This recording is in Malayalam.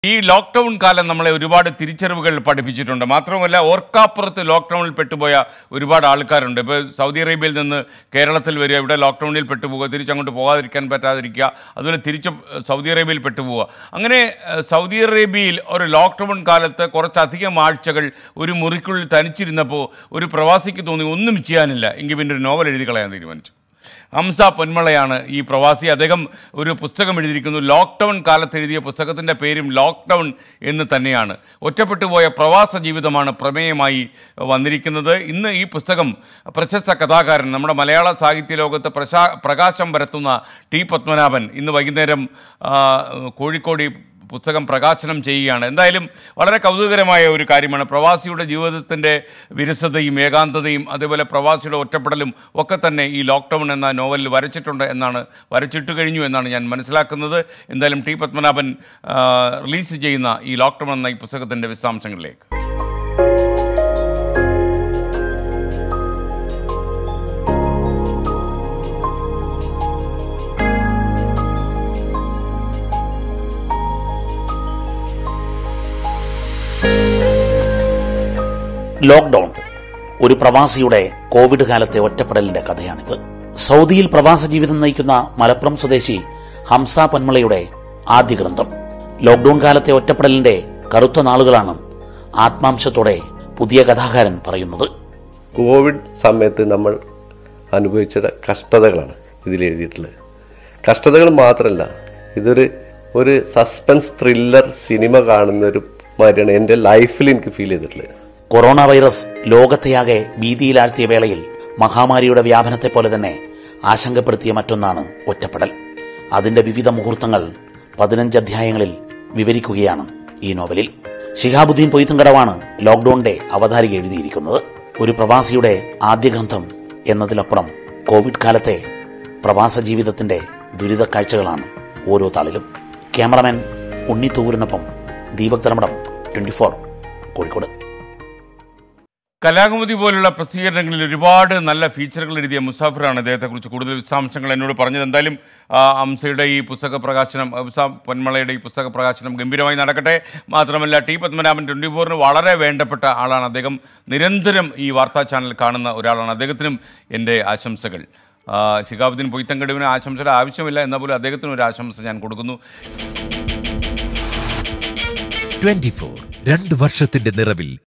ഈ ലോക്ക്ഡൗൺ കാലം നമ്മളെ ഒരുപാട് തിരിച്ചറിവുകൾ പഠിപ്പിച്ചിട്ടുണ്ട് മാത്രമല്ല ഓർക്കാപ്പുറത്ത് ലോക്ക്ഡൗണിൽ പെട്ടുപോയ ഒരുപാട് ആൾക്കാരുണ്ട് ഇപ്പോൾ സൗദി അറേബ്യയിൽ നിന്ന് കേരളത്തിൽ വരിക ഇവിടെ ലോക്ക്ഡൗണിൽ പെട്ടുപോകുക തിരിച്ചങ്ങോട്ട് പോകാതിരിക്കാൻ പറ്റാതിരിക്കുക അതുപോലെ തിരിച്ച് സൗദി അറേബ്യയിൽ പെട്ടുപോവുക അങ്ങനെ ഏഹ്, സൗദി അറേബ്യയിൽ ഒരു ലോക്ക്ഡൗൺ കാലത്ത് കുറച്ചധികം ആഴ്ചകൾ ഒരു മുറിക്കുള്ളിൽ തനിച്ചിരുന്നപ്പോൾ ഒരു പ്രവാസിക്ക് തോന്നി ഒന്നും ചെയ്യാനില്ല എങ്കിൽ പിന്നെ ഒരു നോവൽ എഴുതി കളയാൻ തീരുമാനിച്ചു ഹംസ പൊന്മളയാണ് ഈ പ്രവാസി അദ്ദേഹം ഒരു പുസ്തകം എഴുതിയിരിക്കുന്നു ലോക്ക്ഡൗൺ കാലത്ത് എഴുതിയ പുസ്തകത്തിൻ്റെ പേരും ലോക്ക്ഡൗൺ എന്ന് തന്നെയാണ് ഒറ്റപ്പെട്ടു പോയ പ്രവാസ ജീവിതമാണ് പ്രമേയമായി വന്നിരിക്കുന്നത് ഇന്ന് ഈ പുസ്തകം പ്രശസ്ത കഥാകാരൻ നമ്മുടെ മലയാള സാഹിത്യ ലോകത്ത് പ്രശാ പ്രകാശം പരത്തുന്ന ടി പത്മനാഭൻ ഇന്ന് വൈകുന്നേരം ആ, കോഴിക്കോട് ഈ പുസ്തകം പ്രകാശനം ചെയ്യുകയാണ് എന്തായാലും വളരെ കൗതുകകരമായ ഒരു കാര്യമാണ് പ്രവാസിയുടെ ജീവിതത്തിൻ്റെ വിരസതയും ഏകാന്തതയും അതേപോലെ പ്രവാസിയുടെ ഒറ്റപ്പെടലും ഒക്കെ തന്നെ ഈ ലോക്ക്ഡൗൺ എന്ന നോവലിൽ വരച്ചിട്ടുണ്ട് എന്നാണ് വരച്ചിട്ട് കഴിഞ്ഞു എന്നാണ് ഞാൻ മനസ്സിലാക്കുന്നത് എന്തായാലും ടി പത്മനാഭൻ ആ, റിലീസ് ചെയ്യുന്ന ഈ ലോക്ക്ഡൗൺ എന്ന ഈ പുസ്തകത്തിൻ്റെ വിശദാംശങ്ങളിലേക്ക് ലോക്ക്ഡൌൺ ഒരു പ്രവാസിയുടെ കോവിഡ് കാലത്തെ ഒറ്റപ്പെടലിന്റെ കഥയാണിത് സൗദിയിൽ പ്രവാസ ജീവിതം നയിക്കുന്ന മലപ്പുറം സ്വദേശി ഹംസ പൊന്മളയുടെ ആദ്യ ഗ്രന്ഥം ലോക്ക്ഡൌൺ കാലത്തെ ഒറ്റപ്പെടലിന്റെ കറുത്ത നാളുകളാണ് ആത്മാംശത്തോടെ പുതിയ കഥാകാരൻ പറയുന്നത് കോവിഡ് സമയത്ത് നമ്മൾ അനുഭവിച്ച കഷ്ടതകളാണ് ഇതിൽ എഴുതിയിട്ടുള്ളത് കഷ്ടതകൾ മാത്രമല്ല ഇതൊരു ഒരു സസ്പെൻസ് ത്രില്ലർ സിനിമ കാണുന്ന ഒരു മാതിരിയാണ് എൻ്റെ ലൈഫിൽ എനിക്ക് ഫീൽ ചെയ്തിട്ടുള്ളത് കൊറോണ വൈറസ് ലോകത്തെയാകെ ഭീതിയിലാഴ്ത്തിയ വേളയിൽ മഹാമാരിയുടെ വ്യാപനത്തെ പോലെ തന്നെ ആശങ്കപ്പെടുത്തിയ മറ്റൊന്നാണ് ഒറ്റപ്പെടൽ അതിന്റെ വിവിധ മുഹൂർത്തങ്ങൾ പതിനഞ്ച് അധ്യായങ്ങളിൽ വിവരിക്കുകയാണ് ഈ നോവലിൽ ഷിഹാബുദ്ദീൻ പൊയ്ത്തുംകടവാണ് ലോക്ക്ഡൌണിന്റെ അവതാരിക എഴുതിയിരിക്കുന്നത് ഒരു പ്രവാസിയുടെ ആദ്യ ഗ്രന്ഥം എന്നതിലപ്പുറം കോവിഡ് കാലത്തെ പ്രവാസ ജീവിതത്തിന്റെ ദുരിത കാഴ്ചകളാണ് ഓരോ താളിലും ക്യാമറമാൻ ഉണ്ണി തൂരിനൊപ്പം ദീപക് ധർമ്മടം ട്വന്റി ഫോർ കോഴിക്കോട് കലാകുമുതി പോലുള്ള പ്രസിദ്ധീകരണങ്ങളിൽ ഒരുപാട് നല്ല ഫീച്ചറുകൾ എഴുതിയ മുസാഫിറാണ് അദ്ദേഹത്തെക്കുറിച്ച് കൂടുതൽ വിശദാംശങ്ങൾ എന്നോട് പറഞ്ഞത് എന്തായാലും ആ, അംസയുടെ ഈ പുസ്തക പ്രകാശനം ഹംസ പൊന്മളയുടെ ഈ പുസ്തക പ്രകാശനം ഗംഭീരമായി നടക്കട്ടെ മാത്രമല്ല ടി പത്മനാഭൻ ട്വൻറ്റി ഫോറിന് വളരെ വേണ്ടപ്പെട്ട ആളാണ് അദ്ദേഹം നിരന്തരം ഈ വാർത്താ ചാനൽ കാണുന്ന ഒരാളാണ് അദ്ദേഹത്തിനും എൻ്റെ ആശംസകൾ ആ, ശിഹാബുദ്ദീൻ പൊയ്ത്തങ്കടുവിന് ആശംസയുടെ ആവശ്യമില്ല എന്നാൽ പോലും അദ്ദേഹത്തിന് ഒരു ആശംസ ഞാൻ കൊടുക്കുന്നു ട്വന്റി ഫോർ രണ്ട് വർഷത്തിന്റെ നിറവിൽ